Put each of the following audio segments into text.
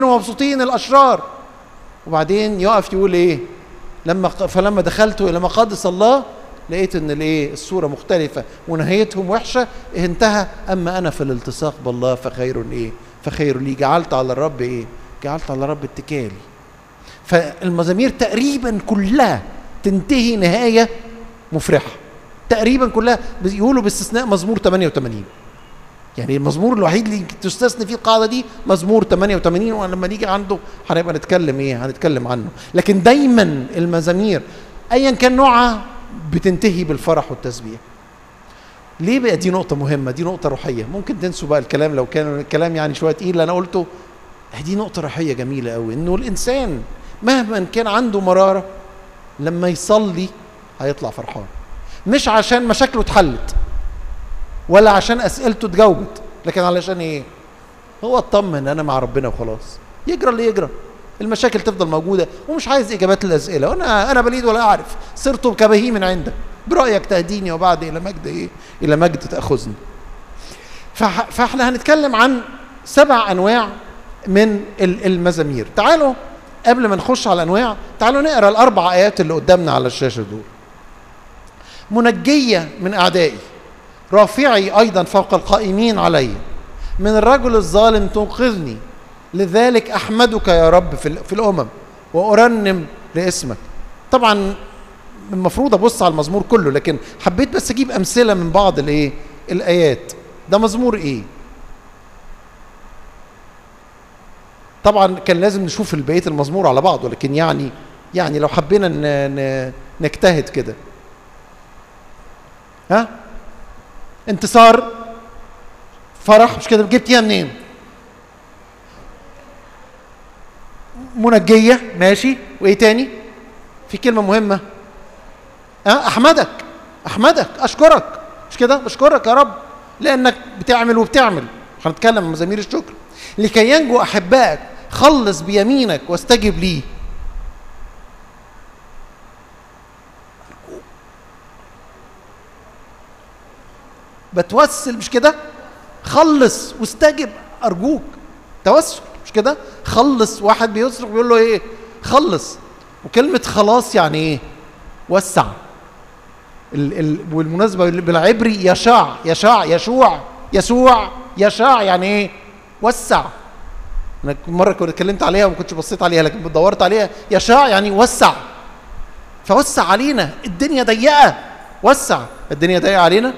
مبسوطين الاشرار وبعدين يقف يقول ايه لما فلما دخلت الى مقادس الله لقيت ان الايه الصوره مختلفه ونهايتهم وحشه انتهى اما انا في الالتصاق بالله فخير ايه فخير لي جعلت على الرب ايه جعلت على الرب اتكالي فالمزامير تقريبا كلها تنتهي نهايه مفرحه تقريبا كلها يقولوا باستثناء مزمور 88 يعني المزمور الوحيد اللي تستثني فيه القاعده دي مزمور 88 ولما نيجي عنده هنبقى نتكلم ايه هنتكلم عنه لكن دايما المزامير ايا كان نوعها بتنتهي بالفرح والتسبيح ليه بقى دي نقطة مهمة دي نقطة روحية ممكن تنسوا بقى الكلام لو كان الكلام يعني شوية تقيل اللي أنا قلته دي نقطة روحية جميلة قوي إنه الإنسان مهما كان عنده مرارة لما يصلي هيطلع فرحان مش عشان مشاكله اتحلت ولا عشان اسئلته اتجاوبت لكن علشان ايه هو اطمن انا مع ربنا وخلاص يجرى اللي يجرى المشاكل تفضل موجوده ومش عايز اجابات الاسئله وانا انا بليد ولا اعرف صرت كبهيم من عندك برايك تهديني وبعد الى مجد ايه الى مجد تاخذني فح فاحنا هنتكلم عن سبع انواع من المزامير تعالوا قبل ما نخش على الانواع تعالوا نقرا الاربع ايات اللي قدامنا على الشاشه دول منجيه من اعدائي رافعي ايضا فوق القائمين علي من الرجل الظالم تنقذني لذلك احمدك يا رب في, في الامم وارنم لاسمك طبعا المفروض ابص على المزمور كله لكن حبيت بس اجيب امثله من بعض الايه الايات ده مزمور ايه طبعا كان لازم نشوف بقيه المزمور على بعضه لكن يعني يعني لو حبينا نجتهد كده ها انتصار فرح مش كده جبتيها منين منجية ماشي وايه تاني في كلمة مهمة ها احمدك احمدك اشكرك مش كده بشكرك يا رب لانك بتعمل وبتعمل هنتكلم عن مزامير الشكر لكي ينجو احبائك خلص بيمينك واستجب لي بتوسل مش كده خلص واستجب ارجوك توسل مش كده خلص واحد بيصرخ بيقول له ايه خلص وكلمة خلاص يعني ايه وسع ال ال والمناسبة بالعبري يشاع يشاع يشوع يسوع يشاع يعني ايه وسع انا مرة كنت اتكلمت عليها وما كنتش بصيت عليها لكن دورت عليها يشاع يعني وسع فوسع علينا الدنيا ضيقة وسع الدنيا ضيقة علينا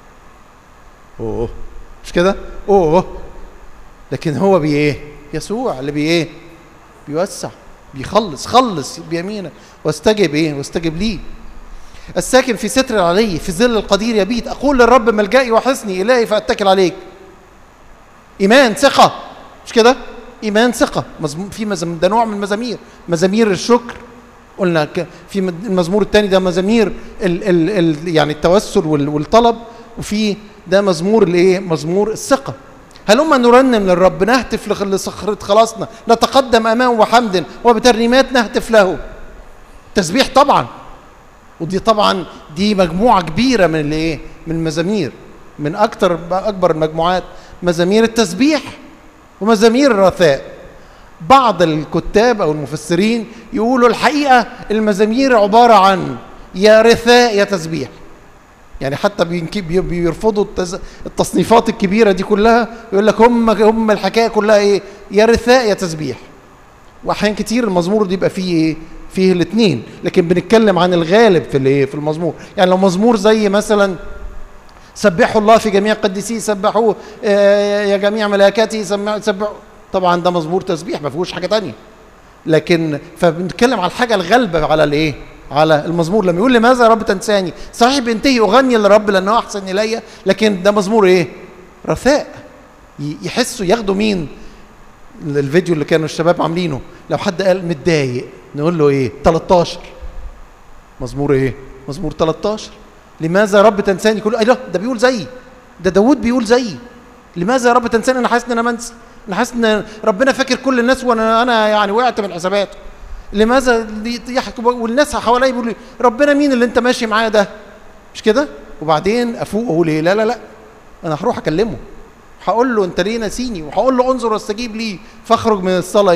اوه مش كده اوه لكن هو بي ايه يسوع اللي بي ايه بيوسع بيخلص خلص بيمينك واستجب ايه واستجب لي الساكن في ستر العلي في ظل القدير يبيت اقول للرب ملجئي وحصني الهي فاتكل عليك ايمان ثقه مش كده ايمان ثقه مزم... في مزم... ده نوع من المزامير مزامير الشكر قلنا ك... في المزمور الثاني ده مزامير ال... ال... ال... يعني التوسل وال... والطلب وفي ده مزمور الايه مزمور الثقه هلما نرنم للرب نهتف لصخرة خلاصنا نتقدم امامه بحمد وبترنيمات نهتف له تسبيح طبعا ودي طبعا دي مجموعه كبيره من الايه من المزامير من اكتر اكبر المجموعات مزامير التسبيح ومزامير الرثاء بعض الكتاب او المفسرين يقولوا الحقيقه المزامير عباره عن يا رثاء يا تسبيح يعني حتى بيرفضوا التصنيفات الكبيره دي كلها يقول لك هم هم الحكايه كلها ايه يا رثاء يا تسبيح واحيان كتير المزمور دي يبقى فيه ايه فيه الاثنين لكن بنتكلم عن الغالب في الايه في المزمور يعني لو مزمور زي مثلا سبحوا الله في جميع قديسيه سبحوه يا جميع ملائكته سبحوا طبعا ده مزمور تسبيح ما فيهوش حاجه تانية لكن فبنتكلم على الحاجه الغالبه على الايه على المزمور لما يقول لماذا يا رب تنساني صحيح بينتهي اغني للرب لانه احسن الي لكن ده مزمور ايه رثاء يحسوا ياخدوا مين الفيديو اللي كانوا الشباب عاملينه لو حد قال متضايق نقول له ايه 13 مزمور ايه مزمور 13 لماذا يا رب تنساني كل ايه ده بيقول زيي ده داوود بيقول زيي لماذا يا رب تنساني انا حاسس ان انا منسي انا حاسس ان ربنا فاكر كل الناس وانا انا يعني وقعت من حساباته لماذا يحكي والناس حواليا بيقولوا ربنا مين اللي انت ماشي معاه ده مش كده وبعدين افوق واقول ايه لا لا لا انا هروح اكلمه هقول له انت ليه نسيني وهقول له انظر واستجيب لي فاخرج من الصلاه